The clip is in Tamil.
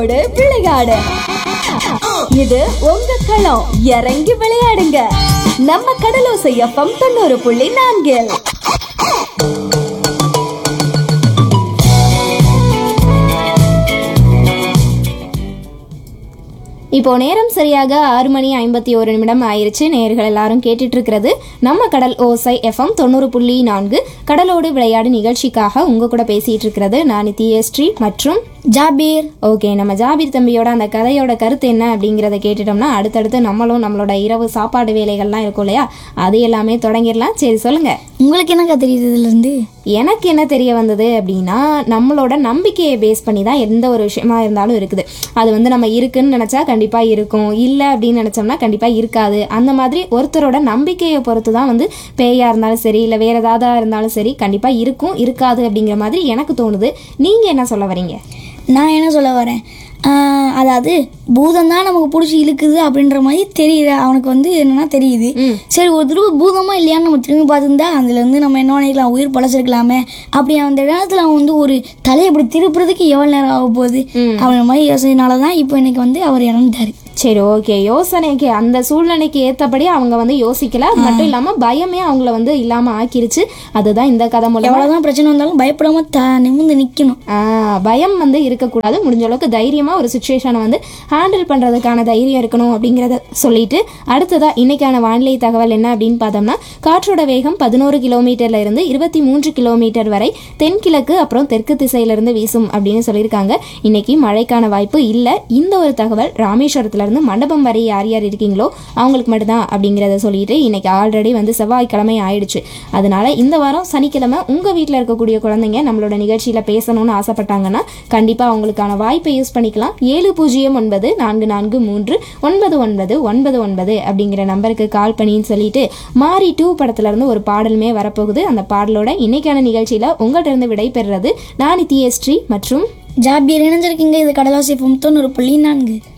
கடலோடு விளையாடு இது உங்க களம் இறங்கி விளையாடுங்க நம்ம கடலோசை எஃப்எம் தொண்ணூறு புள்ளி நான்கில் இப்போ நேரம் சரியாக ஆறு மணி ஐம்பத்தி ஒரு நிமிடம் ஆயிருச்சு நேர்கள் எல்லாரும் கேட்டுட்டு இருக்கிறது நம்ம கடல் ஓசை எஃப்எம் தொண்ணூறு புள்ளி நான்கு கடலோடு விளையாடு நிகழ்ச்சிக்காக உங்க கூட பேசிட்டு இருக்கிறது நான் நித்யஸ்ரீ மற்றும் ஜாபீர் ஓகே நம்ம ஜாபீர் தம்பியோட அந்த கதையோட கருத்து என்ன அப்படிங்கிறத கேட்டுட்டோம்னா அடுத்தடுத்து நம்மளும் நம்மளோட இரவு சாப்பாடு வேலைகள்லாம் இருக்கும் இல்லையா அது எல்லாமே தொடங்கிடலாம் சரி சொல்லுங்க உங்களுக்கு என்னக்கா தெரியுது இதுல இருந்து எனக்கு என்ன தெரிய வந்தது அப்படின்னா நம்மளோட நம்பிக்கையை பேஸ் பண்ணி தான் எந்த ஒரு விஷயமா இருந்தாலும் இருக்குது அது வந்து நம்ம இருக்குன்னு நினச்சா கண்டிப்பாக இருக்கும் இல்லை அப்படின்னு நினச்சோம்னா கண்டிப்பாக இருக்காது அந்த மாதிரி ஒருத்தரோட நம்பிக்கையை பொறுத்து தான் வந்து பேயா இருந்தாலும் சரி இல்லை வேற ஏதாவது இருந்தாலும் சரி கண்டிப்பாக இருக்கும் இருக்காது அப்படிங்கிற மாதிரி எனக்கு தோணுது நீங்கள் என்ன சொல்ல வரீங்க நான் என்ன சொல்ல வரேன் ஆஹ், அதாவது பூதம் தான் நமக்கு பிடிச்சி இழுக்குது அப்படின்ற மாதிரி தெரியுது அவனுக்கு வந்து என்னன்னா தெரியுது சரி ஒரு தடவை பூதமா இல்லையான்னு நம்ம திரும்பி பார்த்துருந்தா அதுல இருந்து நம்ம என்ன பண்ணிக்கலாம் உயிர் பழச்சிருக்கலாமே அப்படி அந்த இடத்துல அவன் வந்து ஒரு தலையை இப்படி திருப்புறதுக்கு எவ்வளவு நேரம் ஆக போகுது அவன் மாதிரி யோசனைனால தான் இப்போ இன்னைக்கு வந்து அவர் இறந்துட்டாரு சரி ஓகே யோசனைக்கு அந்த சூழ்நிலைக்கு ஏற்றபடி அவங்க வந்து யோசிக்கல அது மட்டும் இல்லாமல் பயமே அவங்கள வந்து இல்லாமல் ஆக்கிருச்சு அதுதான் இந்த கதை மூலமா எவ்வளவுதான் பிரச்சனை வந்தாலும் பயப்படாம த நிமிர்ந்து நிக்கணும் ஆ, பயம் வந்து இருக்கக்கூடாது முடிஞ்ச அளவுக்கு தைரியமாக ஒரு சுச்சுவேஷனை வந்து ஹேண்டில் பண்ணுறதுக்கான தைரியம் இருக்கணும் அப்படிங்கிறத சொல்லிட்டு அடுத்ததா இன்னைக்கான வானிலை தகவல் என்ன அப்படின்னு பார்த்தோம்னா காற்றோட வேகம் பதினோரு கிலோமீட்டர்ல இருந்து இருபத்தி மூன்று கிலோமீட்டர் வரை தென்கிழக்கு அப்புறம் தெற்கு திசையில இருந்து வீசும் அப்படின்னு சொல்லியிருக்காங்க இன்னைக்கு மழைக்கான வாய்ப்பு இல்லை இந்த ஒரு தகவல் ராமேஸ்வரத்துல இருந்து மண்டபம் வரை யார் யார் இருக்கீங்களோ அவங்களுக்கு மட்டும்தான் அப்படிங்கிறத சொல்லிட்டு இன்னைக்கு ஆல்ரெடி வந்து செவ்வாய்க்கிழமை ஆயிடுச்சு அதனால இந்த வாரம் சனிக்கிழமை உங்க வீட்டில் இருக்கக்கூடிய குழந்தைங்க நம்மளோட நிகழ்ச்சியில பேசணும்னு ஆசைப்பட்டாங்கன்னா கண்டிப்பா அவங்களுக்கான வாய்ப்பை யூஸ் பண்ணிக்கலாம் ஏழு பூஜ்ஜியம் ஒன்பது நான்கு நான்கு மூன்று ஒன்பது ஒன்பது ஒன்பது ஒன்பது அப்படிங்கிற நம்பருக்கு கால் பண்ணின்னு சொல்லிட்டு மாரி டூ படத்துல இருந்து ஒரு பாடலுமே வரப்போகுது அந்த பாடலோட இன்னைக்கான நிகழ்ச்சியில உங்கள்கிட்ட இருந்து விடைபெறுறது நான் நித்யஸ்ரீ மற்றும் ஜாபியர் இணைஞ்சிருக்கீங்க இது கடலாசி தொண்ணூறு புள்ளி நான்கு